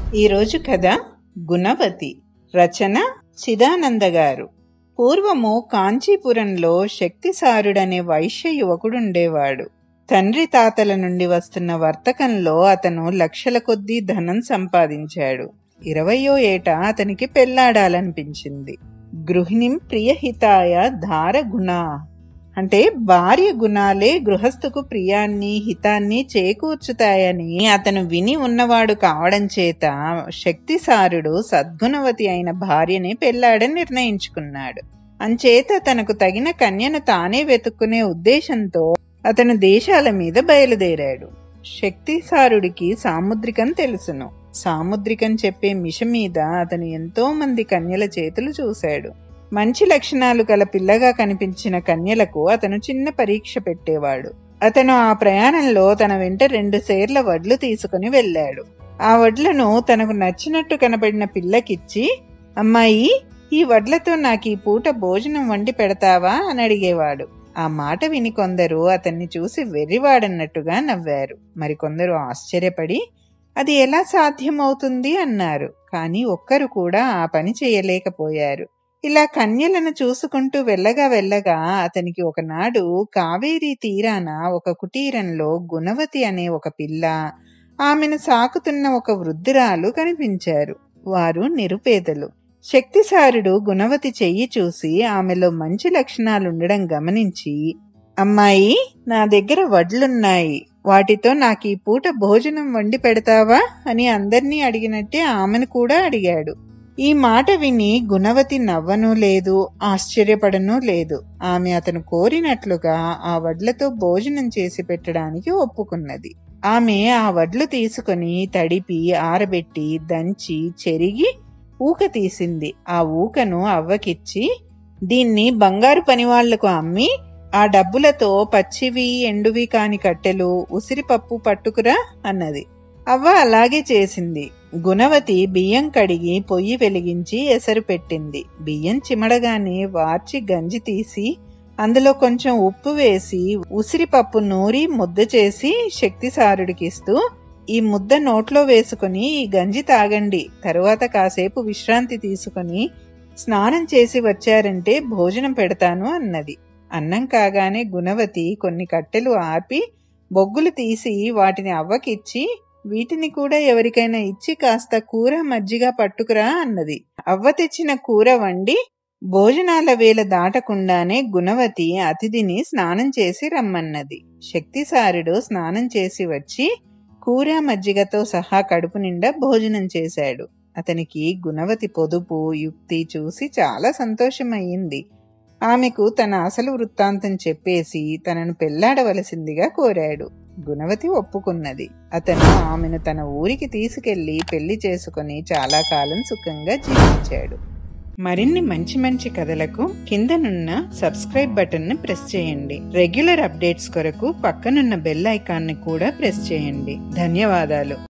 ఈరోజు కథ గుణవతి రచన చిదానంద గారు పూర్వము కాంచీపురంలో శక్తిసారుడనే వైశ్య యువకుడుండేవాడు తండ్రి తాతల నుండి వస్తున్న వర్తకంలో అతను లక్షల కొద్దీ ధనం సంపాదించాడు ఇరవయో ఏట అతనికి పెళ్లాడాలనిపించింది గృహిణిం ప్రియహితాయ ధార గుణా అంటే భార్య గుణాలే గృహస్థుకు ప్రియాన్ని హితాన్ని చేకూర్చుతాయని అతను విని ఉన్నవాడు కావడం చేత శక్తిసారుడు సద్గుణవతి అయిన భార్యని పెళ్లాడని నిర్ణయించుకున్నాడు అంచేత తనకు తగిన కన్యను తానే వెతుక్కునే ఉద్దేశంతో అతను దేశాల మీద బయలుదేరాడు శక్తిసారుడికి సాముద్రికం తెలుసును సాముద్రికం చెప్పే మిష మీద అతను ఎంతో మంది కన్యల చేతులు చూశాడు మంచి లక్షణాలు గల పిల్లగా కనిపించిన కన్యలకు అతను చిన్న పరీక్ష పెట్టేవాడు అతను ఆ ప్రయాణంలో తన వెంట రెండు సేర్ల వడ్లు తీసుకుని వెళ్ళాడు ఆ వడ్లను తనకు నచ్చినట్టు కనబడిన పిల్లకిచ్చి అమ్మాయి ఈ వడ్లతో నాకు ఈ పూట భోజనం వండి పెడతావా అని అడిగేవాడు ఆ మాట విని కొందరు అతన్ని చూసి వెర్రివాడన్నట్టుగా నవ్వారు మరికొందరు ఆశ్చర్యపడి అది ఎలా సాధ్యమవుతుంది అన్నారు కానీ ఒక్కరు కూడా ఆ పని చేయలేకపోయారు ఇలా కన్యలను చూసుకుంటూ వెళ్ళగా వెళ్ళగా అతనికి ఒకనాడు కావేరీ తీరాన ఒక కుటీరంలో గుణవతి అనే ఒక పిల్ల ఆమెను సాకుతున్న ఒక వృద్ధురాలు కనిపించారు వారు నిరుపేదలు శక్తిసారుడు గుణవతి చెయ్యి చూసి ఆమెలో మంచి లక్షణాలుండడం గమనించి అమ్మాయి నా దగ్గర వడ్లున్నాయి వాటితో నాకు ఈ పూట భోజనం వండి పెడతావా అని అందర్నీ అడిగినట్టే ఆమెను కూడా అడిగాడు ఈ మాట విని గుణవతి నవ్వను లేదు ఆశ్చర్యపడను లేదు ఆమె అతను కోరినట్లుగా ఆ వడ్లతో భోజనం చేసి పెట్టడానికి ఒప్పుకున్నది ఆమె ఆ వడ్లు తీసుకొని తడిపి ఆరబెట్టి దంచి చెరిగి ఊక తీసింది ఆ ఊకను అవ్వకిచ్చి దీన్ని బంగారు పనివాళ్లకు అమ్మి ఆ డబ్బులతో పచ్చివి ఎండువి కాని కట్టెలు ఉసిరిపప్పు పట్టుకురా అన్నది అవ్వ అలాగే చేసింది గుణవతి బియ్యం కడిగి పొయ్యి వెలిగించి ఎసరు పెట్టింది బియ్యం చిమడగానే వార్చి గంజి తీసి అందులో కొంచెం ఉప్పు వేసి ఉసిరిపప్పు నూరి ముద్ద చేసి శక్తిసారుడికిస్తూ ఈ ముద్ద నోట్లో వేసుకుని ఈ గంజి తాగండి తరువాత కాసేపు విశ్రాంతి తీసుకుని స్నానం చేసి వచ్చారంటే భోజనం పెడతాను అన్నది అన్నం కాగానే గుణవతి కొన్ని కట్టెలు ఆపి బొగ్గులు తీసి వాటిని అవ్వకిచ్చి వీటిని కూడా ఎవరికైనా ఇచ్చి కాస్త కూర మజ్జిగ పట్టుకురా అన్నది అవ్వ తెచ్చిన కూర వండి భోజనాల వేళ దాటకుండానే గుణవతి అతిథిని స్నానం చేసి రమ్మన్నది శక్తిసారుడు స్నానం చేసి వచ్చి కూర మజ్జిగతో సహా కడుపు నిండా భోజనం చేశాడు అతనికి గుణవతి పొదుపు యుక్తి చూసి చాలా సంతోషమయ్యింది ఆమెకు తన అసలు వృత్తాంతం చెప్పేసి తనను పెళ్లాడవలసిందిగా కోరాడు గుణవతి ఒప్పుకున్నది అతను ఆమెను తన ఊరికి తీసుకెళ్లి పెళ్లి చేసుకుని చాలా కాలం సుఖంగా జీవించాడు మరిన్ని మంచి మంచి కథలకు కిందనున్న సబ్స్క్రైబ్ బటన్ ని ప్రెస్ చేయండి రెగ్యులర్ అప్డేట్స్ కొరకు పక్కనున్న బెల్ ఐకాన్ ని కూడా ప్రెస్ చేయండి ధన్యవాదాలు